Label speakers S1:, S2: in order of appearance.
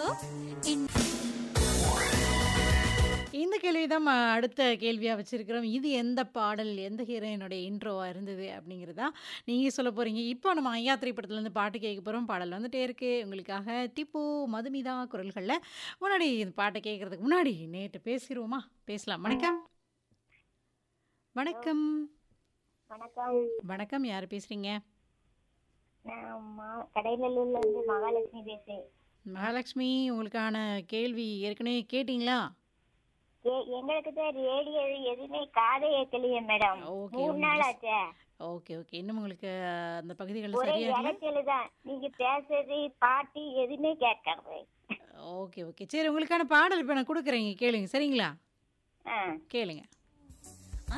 S1: இன்
S2: இந்த கேள்வி தான் அடுத்த கேள்வியாக வச்சுருக்கிறோம் இது எந்த பாடல் எந்த ஹீரோயினுடைய இன்ட்ரோவாக இருந்தது அப்படிங்கிறதா நீங்கள் சொல்ல போகிறீங்க இப்போ நம்ம ஐயா திரைப்படத்துலேருந்து பாட்டு கேட்க போகிறோம் பாடல் வந்துட்டே இருக்கு உங்களுக்காக டிப்பு மதுமிதா குரல்களில் முன்னாடி இந்த பாட்டை கேட்குறதுக்கு முன்னாடி நேற்று பேசிடுவோமா பேசலாம் வணக்கம் வணக்கம்
S3: வணக்கம்
S2: வணக்கம் யார் பேசுகிறீங்க
S3: நான் மா- கடைநல்லூர்ல இருந்து மகாலட்சுமி பேசுறேன்
S2: மகாலட்சுமி உங்களுக்கான கேள்வி ஏற்கனவே கேட்டிங்களா
S3: ஏ- எங்களுக்கு தான் ரேடியோ எதுவுமே காதை ஏக்கலையே மேடம்
S2: ஓகே,
S3: மூணு
S2: ஓகே.
S3: நாள் ஆச்சே
S2: ஓகே ஓகே இன்னும் உங்களுக்கு அந்த பகுதிகளில்
S3: ஒரே
S2: சரியா இல்லை
S3: இடைச்சல் தான் நீங்க பேசுறது பாட்டு எதுவுமே கேட்கறது
S2: ஓகே ஓகே சரி உங்களுக்கான பாடல் இப்போ நான் கொடுக்குறேங்க கேளுங்க சரிங்களா
S3: ஆ
S2: கேளுங்க